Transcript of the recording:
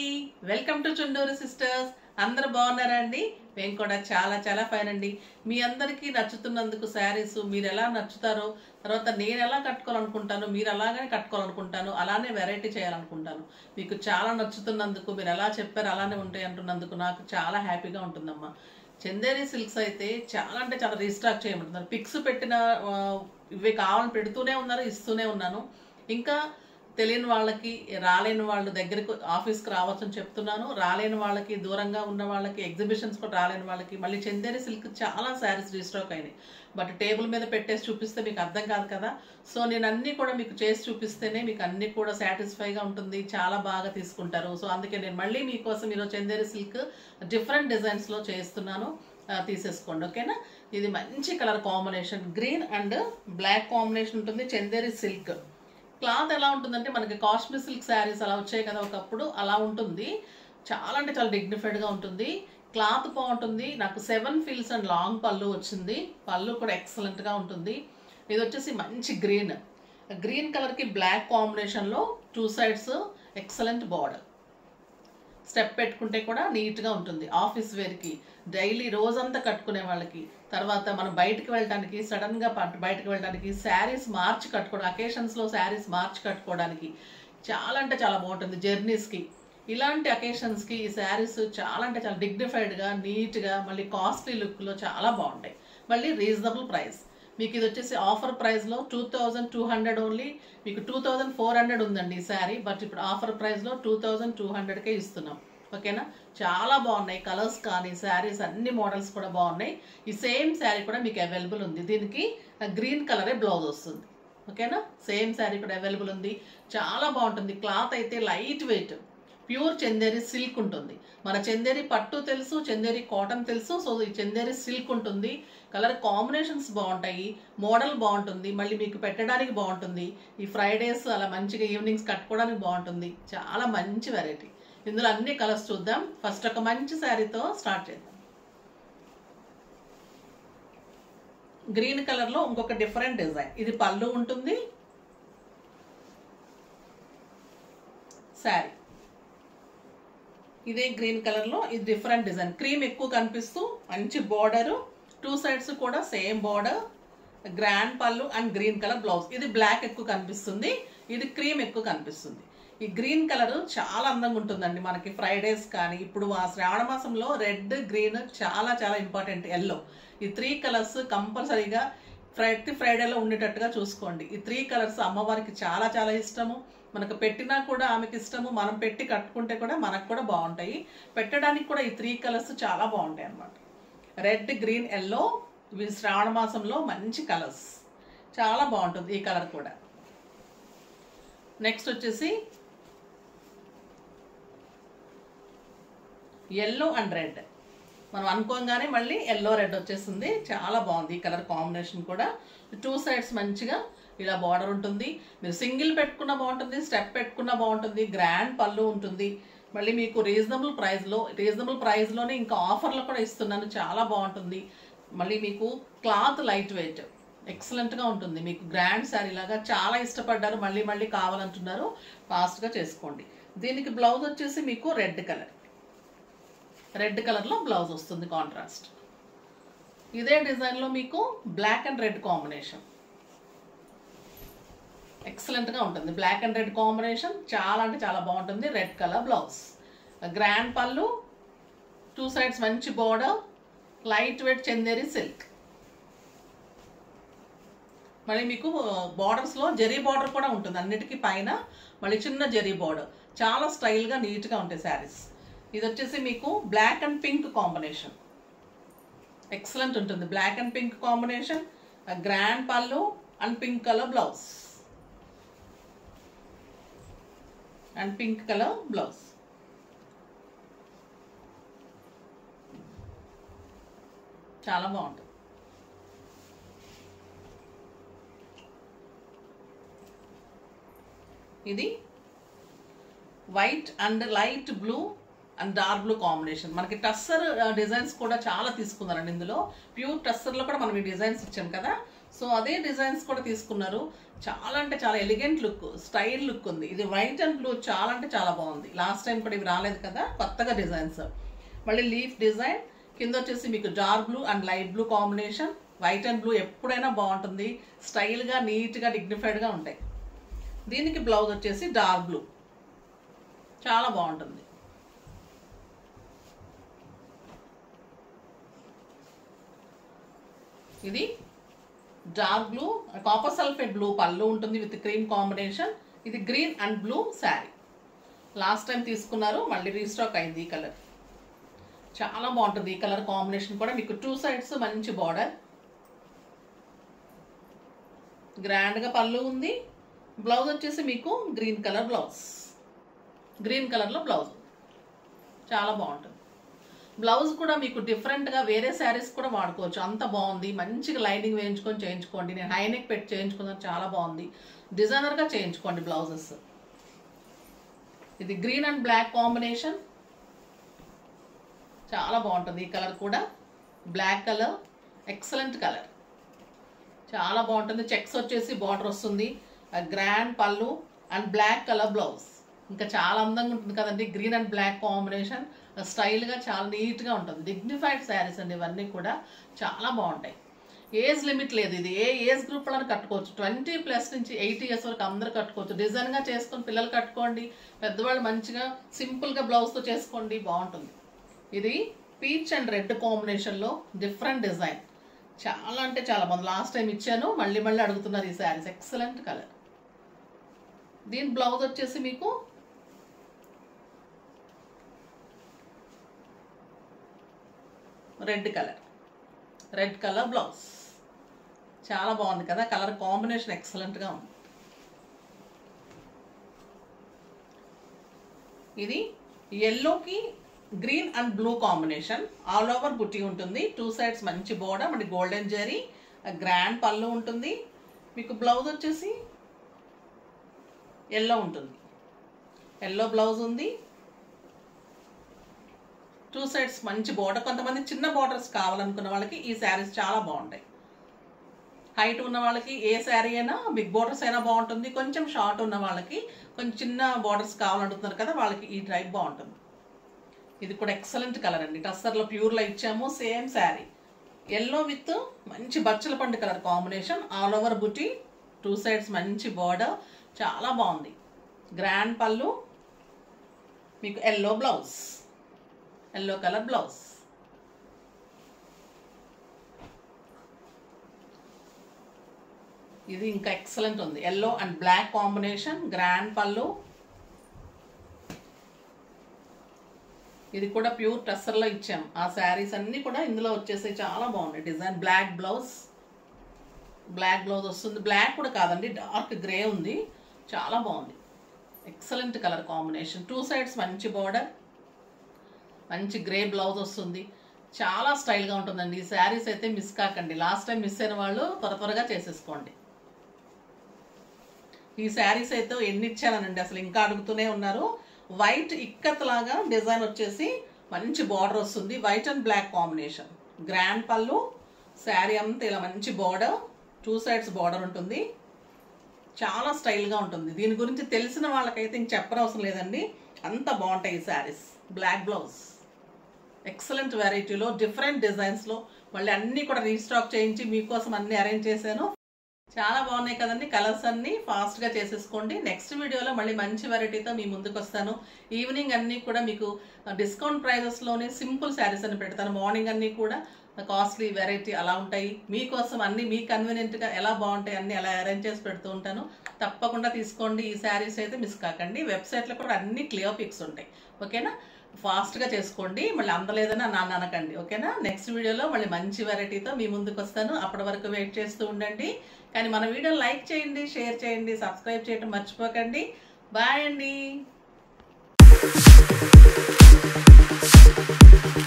welcome to Chunduru sisters అందరు బాగున్నారా అండి మేము కూడా చాలా చాలా ఫైన్ అండి మీ అందరికీ నచ్చుతున్నందుకు శారీస్ మీరు ఎలా నచ్చుతారో తర్వాత నేను ఎలా కట్టుకోవాలనుకుంటాను మీరు అలాగే కట్టుకోవాలనుకుంటాను అలానే వెరైటీ చేయాలనుకుంటాను మీకు చాలా నచ్చుతున్నందుకు మీరు ఎలా చెప్పారు అలానే ఉంటాయి అంటున్నందుకు నాకు చాలా హ్యాపీగా ఉంటుందమ్మా చందేరి సిల్క్స్ అయితే చాలా అంటే చాలా రీస్టాక్ చేయమంటున్నారు పిక్స్ పెట్టిన ఆ, ఇవి కావాలని పెడుతూనే ఉన్నారు ఇస్తూనే ఉన్నాను ఇంకా తెలియని వాళ్ళకి రాలేని వాళ్ళ దగ్గరకు ఆఫీస్కి రావచ్చని చెప్తున్నాను రాలేని వాళ్ళకి దూరంగా ఉన్న వాళ్ళకి ఎగ్జిబిషన్స్ కూడా రాలేని వాళ్ళకి మళ్ళీ చందేరి సిల్క్ చాలా శారీస్ రీస్టాక్ అయినాయి బట్ టేబుల్ మీద పెట్టేసి చూపిస్తే మీకు అర్థం కాదు కదా సో నేను అన్నీ కూడా మీకు చేసి చూపిస్తేనే మీకు అన్నీ కూడా సాటిస్ఫైగా ఉంటుంది చాలా బాగా తీసుకుంటారు సో అందుకే నేను మళ్ళీ మీకోసం ఈరోజు చందేరి సిల్క్ డిఫరెంట్ డిజైన్స్లో చేస్తున్నాను ఆ, తీసేసుకోండి ఓకేనా ఇది మంచి colour combination green and black combination ఉంటుంది చందేరి సిల్క్ క్లాత్ ఎలా ఉంటుందంటే మనకి కాశ్మీర్ సిల్క్ శారీస్ అలా వచ్చాయి కదా ఒకప్పుడు అలా ఉంటుంది చాలా అంటే చాలా డిగ్నిఫైడ్గా ఉంటుంది క్లాత్ బాగుంటుంది నాకు సెవెన్ ఫీల్స్ అండ్ లాంగ్ పళ్ళు వచ్చింది పళ్ళు కూడా ఎక్సలెంట్గా ఉంటుంది ఇది వచ్చేసి మంచి గ్రీన్ గ్రీన్ కలర్కి బ్లాక్ కాంబినేషన్లో two sides excellent border step పెట్టుకుంటే కూడా నీట్గా ఉంటుంది ఆఫీస్ వేర్కి డైలీ రోజంతా కట్టుకునే వాళ్ళకి తర్వాత మనం బయటికి వెళ్ళడానికి సడన్గా పట్- బయటికి వెళ్ళడానికి శారీస్ మార్చి కట్టుకోవడం అకేషన్స్లో శారీస్ మార్చి కట్టుకోవడానికి చాలా అంటే చాలా బాగుంటుంది జర్నీస్కి ఇలాంటి అకేషన్స్కి ఈ శారీస్ చాలా అంటే చాలా డిగ్నిఫైడ్గా నీట్గా మళ్ళీ కాస్ట్లీ లుక్లో చాలా బాగుంటాయి మళ్ళీ రీజనబుల్ ప్రైస్ మీకు ఇది వచ్చేసి ఆఫర్ ప్రైస్లో two thousand two hundred only మీకు టూ థౌజండ్ ఫోర్ హండ్రెడ్ ఉందండి ఈ శారీ బట్ ఇప్పుడు ఆఫర్ ప్రైస్లో టూ థౌజండ్ టూ హండ్రెడ్కే ఇస్తున్నాం ఓకేనా చాలా బాగున్నాయి కలర్స్ కానీ శారీస్ అన్ని మోడల్స్ కూడా బాగున్నాయి ఈ సేమ్ శారీ కూడా మీకు అవైలబుల్ ఉంది దీనికి గ్రీన్ కలరే బ్లౌజ్ వస్తుంది ఓకేనా సేమ్ శారీ కూడా అవైలబుల్ ఉంది చాలా బాగుంటుంది క్లాత్ అయితే light weight pure Chanderi silk ఉంటుంది మన చందేరి పట్టు తెలుసు చందేరి కాటన్ తెలుసు సో ఈ చందేరి సిల్క్ ఉంటుంది కలర్ కాంబినేషన్స్ బాగుంటాయి మోడల్ బాగుంటుంది మళ్ళీ మీకు పెట్టడానికి బాగుంటుంది ఈ ఫ్రైడేస్ అలా మంచిగా ఈవినింగ్స్ కట్టుకోవడానికి బాగుంటుంది చాలా మంచి వెరైటీ ఇందులో అన్ని కలర్స్ చూద్దాం ఫస్ట్ ఒక మంచి శారీతో స్టార్ట్ చేద్దాం గ్రీన్ కలర్లో ఇంకొక డిఫరెంట్ డిజైన్ ఇది పళ్ళు ఉంటుంది శారీ ఇదే గ్రీన్ కలర్లో ఇది డిఫరెంట్ డిజైన్ క్రీమ్ ఎక్కువ కనిపిస్తూ మంచి బార్డరు టూ సైడ్స్ కూడా same border grand pallu and green colour blouse ఇది బ్లాక్ ఎక్కువ కనిపిస్తుంది ఇది క్రీమ్ ఎక్కువ కనిపిస్తుంది ఈ గ్రీన్ కలర్ చాలా అందంగా ఉంటుందండి మనకి ఫ్రైడేస్ కానీ ఇప్పుడు ఆ శ్రావణ మాసంలో రెడ్ గ్రీన్ చాలా చాలా ఇంపార్టెంట్ ఎల్లో ఈ త్రీ కలర్స్ కంపల్సరీగా ప్రతి ఫ్రైడేలో ఉండేటట్టుగా చూసుకోండి ఈ త్రీ కలర్స్ అమ్మవారికి చాలా చాలా ఇష్టము మనకు పెట్టినా కూడా ఆమెకి ఇష్టము మనం పెట్టి కట్టుకుంటే కూడా మనకు కూడా బాగుంటాయి పెట్టడానికి కూడా ఈ త్రీ కలర్స్ చాలా బాగుంటాయి అన్నమాట రెడ్ గ్రీన్ ఎల్లో ఇవి శ్రావణ మాసంలో మంచి కలర్స్ చాలా బాగుంటుంది ఈ కలర్ కూడా నెక్స్ట్ వచ్చేసి ఎల్లో అండ్ రెడ్ మనం అనుకోగానే మళ్ళీ ఎల్లో రెడ్ వచ్చేసింది చాలా బాగుంది ఈ కలర్ కాంబినేషన్ కూడా టూ సైడ్స్ మంచిగా ఇలా బార్డర్ ఉంటుంది మీరు సింగిల్ పెట్టుకున్న బాగుంటుంది స్టెప్ పెట్టుకున్న బాగుంటుంది గ్రాండ్ పళ్ళు ఉంటుంది మళ్ళీ మీకు రీజనబుల్ ప్రైస్లో రీజనబుల్ ప్రైస్లోనే ఇంకా ఆఫర్లో కూడా ఇస్తున్నాను చాలా బాగుంటుంది మళ్ళీ మీకు క్లాత్ లైట్ వెయిట్ ఎక్సలెంట్గా ఉంటుంది మీకు గ్రాండ్ శారీ లాగా చాలా ఇష్టపడ్డారు మళ్ళీ మళ్ళీ కావాలంటున్నారు ఫాస్ట్గా చేసుకోండి దీనికి బ్లౌజ్ వచ్చేసి మీకు రెడ్ కలర్ రెడ్ కలర్లో బ్లౌజ్ వస్తుంది కాంట్రాస్ట్ ఇదే డిజైన్లో మీకు బ్లాక్ అండ్ రెడ్ కాంబినేషన్ ఎక్సలెంట్గా ఉంటుంది బ్లాక్ అండ్ రెడ్ కాంబినేషన్ చాలా అంటే చాలా బాగుంటుంది red colour blouse grand pallu two sides మంచి border light weight Chanderi silk మళ్ళీ మీకు బార్డర్స్లో జరీ బార్డర్ కూడా ఉంటుంది అన్నిటికీ పైన మళ్ళీ చిన్న జరీ బార్డర్ చాలా స్టైల్గా నీట్గా ఉంటాయి శారీస్ ఇది వచ్చేసి మీకు black and pink combination excellent ఉంటుంది black and pink combination grand pallu and pink colour blouse and pink colour blouse చాలా బాగుంటుంది ఇది white and light blue and dark blue combination మనకి టస్సర్ డిజైన్స్ కూడా చాలా తీసుకున్నారండి ఇందులో ప్యూర్ టస్సర్లో కూడా మనం ఈ డిజైన్స్ ఇచ్చాం కదా సో అదే డిజైన్స్ కూడా తీసుకున్నారు చాలా అంటే చాలా ఎలిగెంట్ లుక్ స్టైల్ లుక్ ఉంది ఇది వైట్ అండ్ బ్లూ చాలా అంటే చాలా బాగుంది లాస్ట్ టైం కూడా ఇవి రాలేదు కదా కొత్తగా డిజైన్స్ మళ్ళీ లీఫ్ డిజైన్ కింద వచ్చేసి మీకు dark blue and light blue combination white and blue ఎప్పుడైనా బాగుంటుంది స్టైల్గా నీట్గా డిగ్నిఫైడ్గా ఉంటాయి దీనికి బ్లౌజ్ వచ్చేసి డార్క్ బ్లూ చాలా బాగుంటుంది ఇది dark blue copper sulphate blue pallu ఉంటుంది విత్ క్రీమ్ కాంబినేషన్ ఇది green and blue sari last time తీసుకున్నారు మళ్ళీ రీస్టాక్ అయింది ఈ కలర్ చాలా బాగుంటుంది ఈ కలర్ కాంబినేషన్ కూడా మీకు టూ సైడ్స్ మంచి బార్డర్ గ్రాండ్గా పళ్ళు ఉంది బ్లౌజ్ వచ్చేసి మీకు గ్రీన్ కలర్ బ్లౌజ్ గ్రీన్ కలర్లో బ్లౌజ్ చాలా బాగుంటుంది బ్లౌజ్ కూడా మీకు డిఫరెంట్గా వేరే శారీస్ కూడా వాడుకోవచ్చు అంత బాగుంది మంచిగా లైనింగ్ వేయించుకొని చేయించుకోండి నేను హైనెక్ పెట్టి చేయించుకున్నాను చాలా బాగుంది డిజైనర్గా చేయించుకోండి బ్లౌజెస్ ఇది గ్రీన్ అండ్ బ్లాక్ కాంబినేషన్ చాలా బాగుంటుంది ఈ కలర్ కూడా బ్లాక్ కలర్ ఎక్సలెంట్ కలర్ చాలా బాగుంటుంది చెక్స్ వచ్చేసి బార్డర్ వస్తుంది grand pallu and black colour blouse ఇంకా చాలా అందంగా ఉంటుంది కదండి గ్రీన్ అండ్ బ్లాక్ కాంబినేషన్ స్టైల్గా చాలా నీట్గా ఉంటుంది డిగ్నిఫైడ్ శారీస్ అండి ఇవన్నీ కూడా చాలా బాగుంటాయి ఏజ్ లిమిట్ లేదు ఇది ఏ ఏజ్ గ్రూప్ వాళ్ళని కట్టుకోవచ్చు ట్వంటీ ప్లస్ నుంచి ఎయిటీ ఇయర్స్ వరకు అందరూ కట్టుకోవచ్చు డిజైన్గా చేసుకొని పిల్లలు కట్టుకోండి పెద్దవాళ్ళు మంచిగా సింపుల్గా బ్లౌజ్తో చేసుకోండి బాగుంటుంది ఇది పీచ్ అండ్ రెడ్ కాంబినేషన్లో డిఫరెంట్ డిజైన్ చాలా అంటే చాలా బాగుంది లాస్ట్ టైం ఇచ్చాను మళ్ళీ మళ్ళీ అడుగుతున్నారు ఈ శారీస్ ఎక్సలెంట్ కలర్ దీని బ్లౌజ్ వచ్చేసి మీకు red colour red colour blouse చాలా బాగుంది కదా కలర్ కాంబినేషన్ ఎక్సలెంట్గా ఉంది ఇది ఎల్లోకి green and blue combination all over butti ఉంటుంది టూ సైడ్స్ మంచి బోర్డర్ మరి గోల్డెన్ జరీ గ్రాండ్ పళ్ళు ఉంటుంది మీకు బ్లౌజ్ వచ్చేసి ఎల్లో ఉంటుంది ఎల్లో బ్లౌజ్ ఉంది టూ సైడ్స్ మంచి బోర్డర్ కొంతమంది చిన్న బోర్డర్స్ కావాలనుకున్న వాళ్ళకి ఈ శారీస్ చాలా బాగుంటాయి హైట్ ఉన్న వాళ్ళకి ఏ శారీ అయినా బిగ్ బోర్డర్స్ అయినా బాగుంటుంది కొంచెం షార్ట్ ఉన్న వాళ్ళకి కొంచెం చిన్న బోర్డర్స్ కావాలంటున్నారు కదా వాళ్ళకి ఈ టైప్ బాగుంటుంది ఇది కూడా ఎక్సలెంట్ కలర్ అండి టస్సర్లో ప్యూర్లో ఇచ్చాము సేమ్ శారీ ఎల్లో విత్ మంచి బచ్చల పండు colour combination all over buti two sides మంచి బార్డర్ చాలా బాగుంది గ్రాండ్ పళ్ళు మీకు yellow blouse yellow colour blouse ఇది ఇంకా ఎక్సలెంట్ ఉంది yellow and black combination grand pallu ఇది కూడా ప్యూర్ టస్సర్లో ఇచ్చాం ఆ శారీస్ అన్నీ కూడా ఇందులో వచ్చేసాయి చాలా బాగున్నాయి design black blouse black blouse వస్తుంది బ్లాక్ కూడా కాదండి డార్క్ గ్రే ఉంది చాలా బాగుంది excellent colour combination two sides మంచి బార్డర్ మంచి గ్రే బ్లౌజ్ వస్తుంది చాలా స్టైల్గా ఉంటుందండి ఈ శారీస్ అయితే మిస్ కాకండి లాస్ట్ టైం మిస్ అయిన వాళ్ళు త్వర త్వరగా చేసేసుకోండి ఈ శారీస్ అయితే ఎన్ని ఇచ్చానండి అసలు ఇంకా అడుగుతూనే ఉన్నారు వైట్ ఇక్కత్ లాగా డిజైన్ వచ్చేసి మంచి బార్డర్ వస్తుంది white and black combination grand pallu sari అంతా ఇలా మంచి బార్డర్ టూ సైడ్స్ బార్డర్ ఉంటుంది చాలా స్టైల్గా ఉంటుంది దీని గురించి తెలిసిన వాళ్ళకైతే ఇంక చెప్పనవసరం లేదండి అంత బాగుంటాయి ఈ శారీస్ బ్లాక్ బ్లౌజ్ ఎక్సలెంట్ వెరైటీలో డిఫరెంట్ డిజైన్స్లో మళ్ళీ అన్నీ కూడా రీస్టాక్ చేయించి మీకోసం అన్నీ అరేంజ్ చేశాను చాలా బాగున్నాయి కదండి కలర్స్ అన్ని ఫాస్ట్గా చేసేసుకోండి నెక్స్ట్ వీడియోలో మళ్ళీ మంచి వెరైటీతో మీ ముందుకు వస్తాను ఈవినింగ్ అన్నీ కూడా మీకు డిస్కౌంట్ ప్రైజెస్లోనే సింపుల్ శారీస్ అని పెడతాను మార్నింగ్ అన్నీ కూడా కాస్ట్లీ వెరైటీ అలా ఉంటాయి మీకోసం అన్ని మీ కన్వీనియంట్గా ఎలా బాగుంటాయి అన్ని అలా అరేంజ్ చేసి పెడుతూ ఉంటాను తప్పకుండా తీసుకోండి ఈ శారీస్ అయితే మిస్ కాకండి వెబ్సైట్లో కూడా అన్ని క్లియర్ పిక్స్ ఉంటాయి ఓకేనా ఫాస్ట్గా చేసుకోండి మళ్ళీ అందలేదని నాన్న అనకండి ఓకేనా నెక్స్ట్ వీడియోలో మళ్ళీ మంచి వెరైటీతో మీ ముందుకు వస్తాను అప్పటి వరకు వెయిట్ చేస్తూ ఉండండి కానీ మన వీడియో లైక్ చేయండి షేర్ చేయండి సబ్స్క్రైబ్ చేయడం మర్చిపోకండి బాయ్ అండి